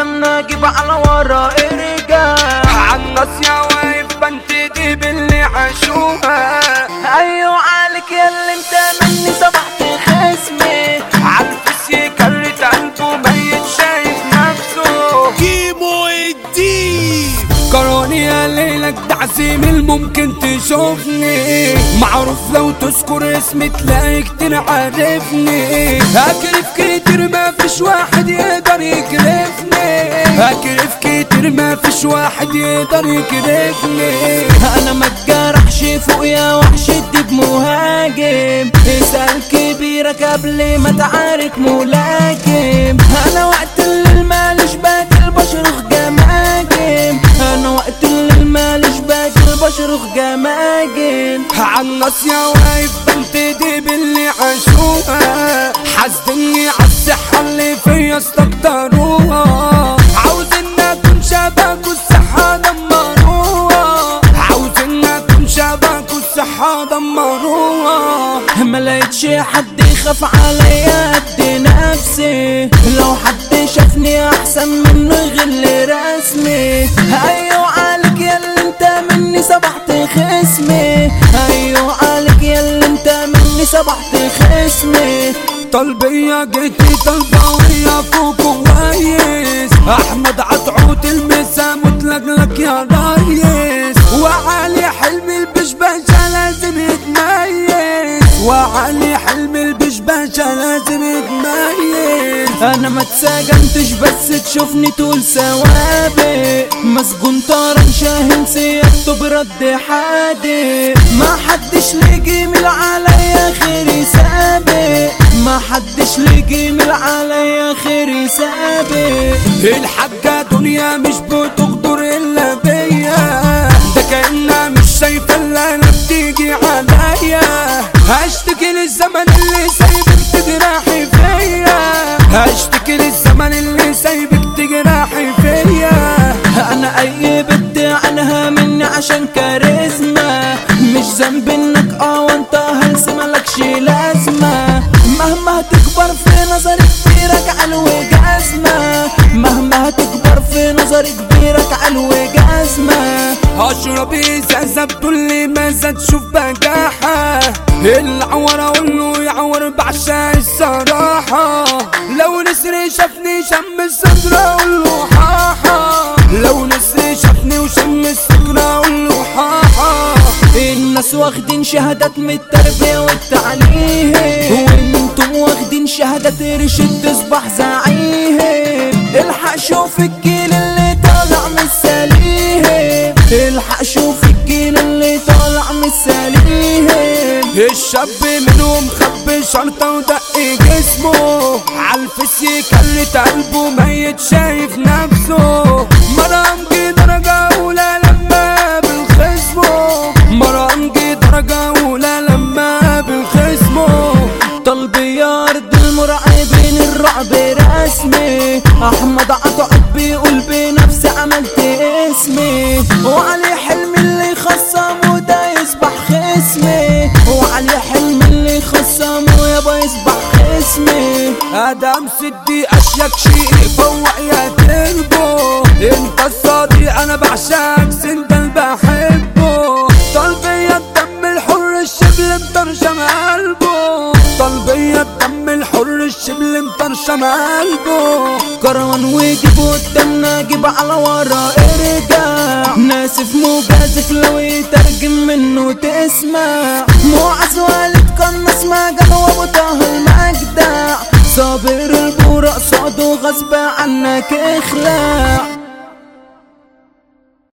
قدامنا جيب على ورا ارجع عالناس يا واقف بنتدي باللي عاشوها ايوه عليك يا اللي انت مني صبحت خصمي عالفس يكرت قلبه ميت شايف نفسه كيمو الدين قراني يا ليلك تعزيم الممكن تشوفني معروف لو تذكر اسمي تلاقي كتير عارفني اكرف كتير ما فيش واحد يقدر يكرفني اكرف كتير ما فيش واحد يقدر يكرفني انا ما اتجرحش فوق يا وحش الدب مهاجم اسأل كبيرك قبل ما تعارك ملاكم انا وقت اللي المالش باكل بشرخ جماجم انا وقت اللي المالش باكل بشرخ جماجم عالناس يا واقف بنتدي باللي عاشوها حاسدني عالصحة اللي فيا استكتروها عاوز ان اكون شبك والصحة دمروها عاوز ان اكون شبك والصحة دمروها ما لقيتش حد يخاف عليا قد نفسي لو حد شافني احسن منه غل رسمي ايوه عليك يا اللي انت مني صبحت خصمي ايوه عليك يا اللي انت مني صبحت خصمي طلبية جيتي طلبوية فوق كويس احمد عطعوت المسا متلقلك يا ريس وعلي حلم البشباشة لازم يتميز وعلي حلم البشباشة لازم يتميز انا ما اتسجنتش بس تشوفني تقول سوابق مسجون طارن شاهن سيادته برد حادق ما حدش ليه جميل عليا خيري سابق ما حدش ليه جميل عليا خيري سابق الحاجة دنيا مش بتقدر الا بيا ده كأنها مش شايفة اللي انا بتيجي عليا هشتكي للزمن اللي سايبك تجرحي فيا هشتكي للزمن اللي سايبك تجرحي فيا انا اي بنت عنها مني عشان كاريزما مش ذنب انك اه وانت هلس ملكش لازمة مهما هتكبر في نظري كبيرك علو جزمة مهما هتكبر في نظري كبيرك علو جزمة اشرب ازازة بكل مازة تشوف بجاحة العور اقول له يعور بعشق الصراحة لو نسري شافني شم الصدر اقول له حاحة لو نسري شافني وشم الصدر اقول له حاحة الناس واخدين شهادات من التربية والتعليم وانتم واخدين شهادات رشد تصبح زعيم الحق شوف الجيل اللي طالع من السليم الحق شوف الجيل اللي طالع من السليم الشاب منهم خب شرطة ودق جسمه عالفس يكلت قلبه ميت شايف نفسه مرام جه درجة أولى لما بالخصمه مرام جه درجة أولى لما بالخصمه طلبي يا ارض المرعبين الرعب رسمي احمد عطا بيقول بنفسي عملت اسمي وعلي حلمي اللي خصم وده يصبح خصمي وعلي حلمي اللي خصم ويابا يصبح خصمي ادم سدي اشيك شيء فوق يا تربو انت الصديق انا بعشقك سندل بحبه طلبية الدم الحر الشبل مطرشم قلبه طلبية الدم الحر الشبل مطرشم قلبه كروان وجيب قدامنا جيب على ورا ارجع ناسف مجازف لو يترجم منه تسمع معز والد قنص مجال وابو طه المجدع صابر البورق صعده غصب عنك اخلع